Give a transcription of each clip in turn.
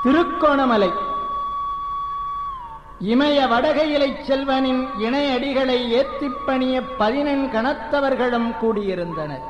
திருக்கோணமலை இமய வடகையிலைச் செல்வனின் இணையடிகளை ஏத்திப் பணிய பதினெண் கணத்தவர்களும் கூடியிருந்தனர்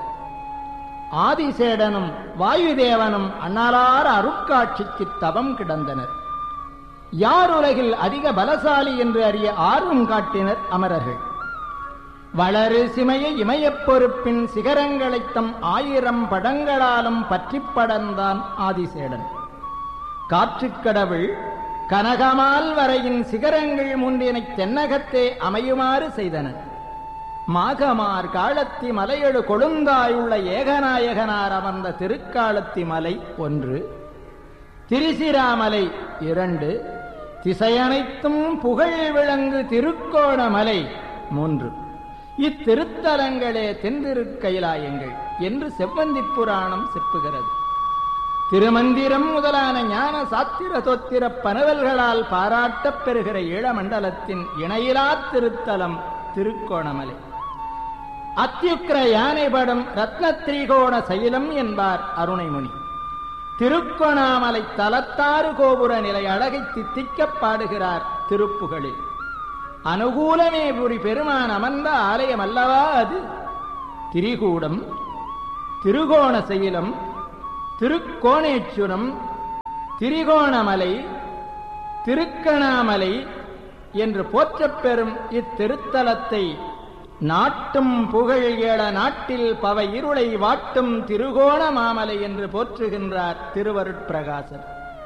ஆதிசேடனும் வாயுதேவனும் அண்ணலார் அருட்காட்சிக்கு தவம் கிடந்தனர் யார் உலகில் அதிக பலசாலி என்று அறிய ஆர்வம் காட்டினர் அமரர்கள் வளரு சிமைய இமயப் பொறுப்பின் சிகரங்களைத் தம் ஆயிரம் படங்களாலும் பற்றிப் படர்ந்தான் ஆதிசேடன் காற்றுக்கடவுள் கனகமால் வரையின் சிகரங்கள் முன்றினைத் தென்னகத்தே அமையுமாறு செய்தனர் மாகமார் காலத்தி மலையெழு கொழுந்தாயுள்ள ஏகநாயகனார் அமர்ந்த திருக்காலத்தி மலை ஒன்று திரிசிராமலை இரண்டு திசையனைத்தும் புகழ் விளங்கு திருக்கோணமலை மூன்று இத்திருத்தலங்களே தென்திருக்கைலாயங்கள் என்று செவ்வந்திப் புராணம் செப்புகிறது திருமந்திரம் முதலான ஞான சாத்திர தோத்திர பனவல்களால் பாராட்டப் பெறுகிற ஈழமண்டலத்தின் இணையிலா திருத்தலம் திருக்கோணமலை அத்தியுக்கிர யானைபடும் ரத்ன திரிகோண சைலம் என்பார் அருணைமுனி திருக்கோணாமலை தலத்தாறு கோபுர நிலை அழகை தித்திக்கப் பாடுகிறார் திருப்புகளில் அனுகூலமே புரி பெருமான் அமர்ந்த ஆலயம் அல்லவா அது திரிகூடம் திருகோண சைலம் திருக்கோணேச்சுரம் திரிகோணமலை திருக்கணாமலை என்று போற்றப்பெறும் இத்திருத்தலத்தை நாட்டும் புகழ் ஏழ நாட்டில் பவ இருளை வாட்டும் திருகோண மாமலை என்று போற்றுகின்றார் திருவருட்பிரகாசர்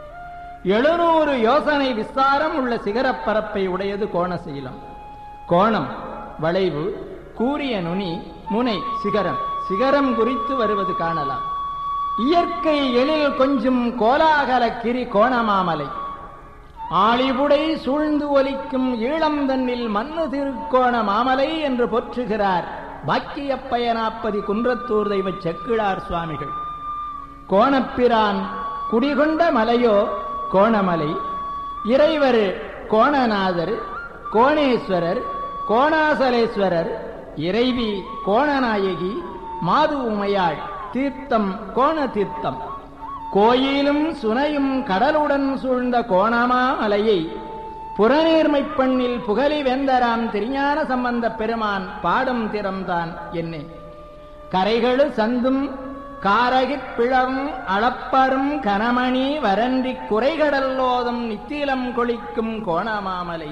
எழுநூறு யோசனை விஸ்தாரம் உள்ள சிகரப்பரப்பை உடையது கோணசீலம் கோணம் வளைவு கூரிய நுனி முனை சிகரம் சிகரம் குறித்து வருவது காணலாம் இயற்கை எழில் கொஞ்சம் கோலாகல கிரி கோணமாமலை ஆளிபுடை சூழ்ந்து ஒலிக்கும் ஈழம் தன்னில் மண்ணு திருக்கோண மாமலை என்று போற்றுகிறார் பாக்கியப்பயனாப்பதி குன்றத்தூர் தெய்வ செக்கிழார் சுவாமிகள் கோணப்பிரான் குடிகொண்ட மலையோ கோணமலை இறைவர் கோணநாதர் கோணேஸ்வரர் கோணாசலேஸ்வரர் இறைவி கோணநாயகி மாது உமையாள் தீர்த்தம் கோண தீர்த்தம் கோயிலும் சுனையும் கடலுடன் சூழ்ந்த கோணமா மலையை புறநீர்மைப் பண்ணில் புகழி வேந்தராம் திருஞான சம்பந்த பெருமான் பாடும் திறம்தான் என்னே கரைகளு சந்தும் காரகிப் பிளவும் அளப்பரும் கனமணி வரன்றி குறைகடல்லோதும் நித்திலம் கொளிக்கும் கோணமாமலை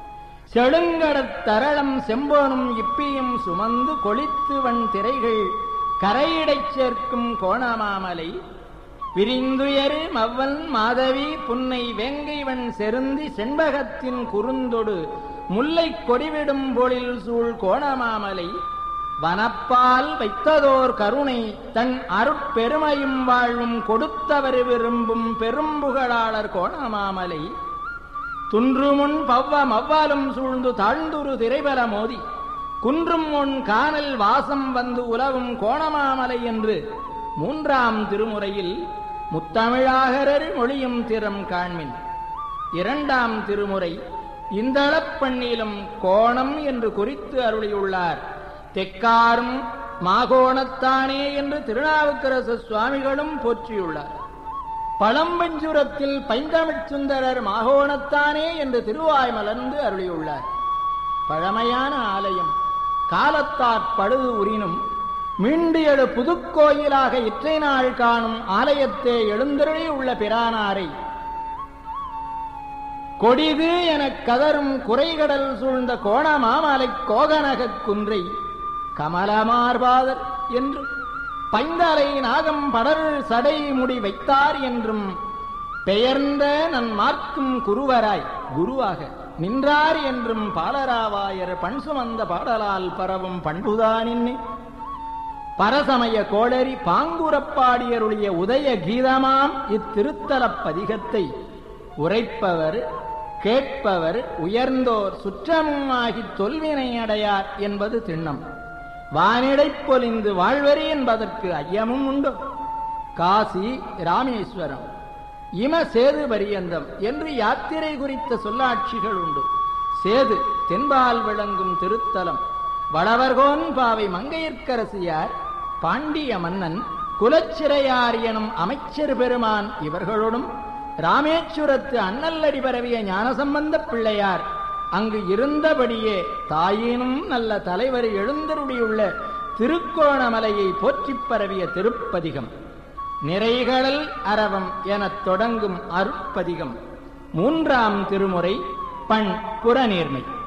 செழுங்கடத் தரளம் செம்போனும் இப்பியும் சுமந்து கொளித்து வன் திரைகள் கரையிடைச் சேர்க்கும் கோணமாமலை விரிந்துயரு மவ்வன் மாதவி புன்னை வேங்கைவன் செருந்தி செண்பகத்தின் குறுந்தொடு முல்லை கொடிவிடும் பொழில் சூழ் கோணமாமலை வனப்பால் வைத்ததோர் கருணை தன் அருட்பெருமையும் வாழ்வும் கொடுத்தவர் விரும்பும் பெரும்புகழாளர் கோணமாமலை துன்றுமுன் பவ்வ மவ்வாலும் சூழ்ந்து தாழ்ந்துரு திரைபல மோதி குன்றும் உன் காணல் வாசம் வந்து உலவும் கோணமாமலை என்று மூன்றாம் திருமுறையில் முத்தமிழாகரர் மொழியும் திறம் காண்மின் இரண்டாம் திருமுறை இந்தளப்பண்ணிலும் கோணம் என்று குறித்து அருளியுள்ளார் தெக்காரும் மாகோணத்தானே என்று திருநாவுக்கரசு சுவாமிகளும் போற்றியுள்ளார் பழம்பஞ்சுரத்தில் பைந்தமிழ் சுந்தரர் மாகோணத்தானே என்று திருவாய் மலர்ந்து அருளியுள்ளார் பழமையான ஆலயம் காலத்தாற் பழுது உரினும் மீண்டு எழு புதுக்கோயிலாக இற்றை நாள் காணும் ஆலயத்தே எழுந்தருளி உள்ள பிரானாரை கொடிது எனக் கதரும் குறைகடல் சூழ்ந்த கோணமாமலை கோகனகக் குன்றை கமலமார்பாதர் என்றும் பைந்தலை நாகம் படர் சடை முடி வைத்தார் என்றும் பெயர்ந்த நன் மார்க்கும் குருவராய் குருவாக நின்றார் என்றும் பாலராவாயர் பண் சுமந்த பாடலால் பரவும் பண்புதானின்னே பரசமய கோளரி பாங்குரப்பாடியருடைய உதய கீதமாம் இத்திருத்தலப் பதிகத்தை உரைப்பவர் கேட்பவர் உயர்ந்தோர் சுற்றமுமாகித் தொல்வினை அடையார் என்பது திண்ணம் வானிடைப் பொலிந்து வாழ்வரி என்பதற்கு ஐயமும் உண்டு காசி ராமேஸ்வரம் இம சேது பரியந்தம் என்று யாத்திரை குறித்த சொல்லாட்சிகள் உண்டு சேது தென்பால் விளங்கும் திருத்தலம் வளவர்கோன் பாவை மங்கையர்க்கரசியார் பாண்டிய மன்னன் குலச்சிறையார் எனும் அமைச்சர் பெருமான் இவர்களோடும் ராமேஸ்வரத்து அண்ணல்லடி பரவிய ஞானசம்பந்தப் பிள்ளையார் அங்கு இருந்தபடியே தாயினும் நல்ல தலைவர் எழுந்தருளியுள்ள திருக்கோணமலையை போற்றிப் பரவிய திருப்பதிகம் நிறைகளல் அரவம் எனத் தொடங்கும் அருட்பதிகம் மூன்றாம் திருமுறை பண் புறநீர்மை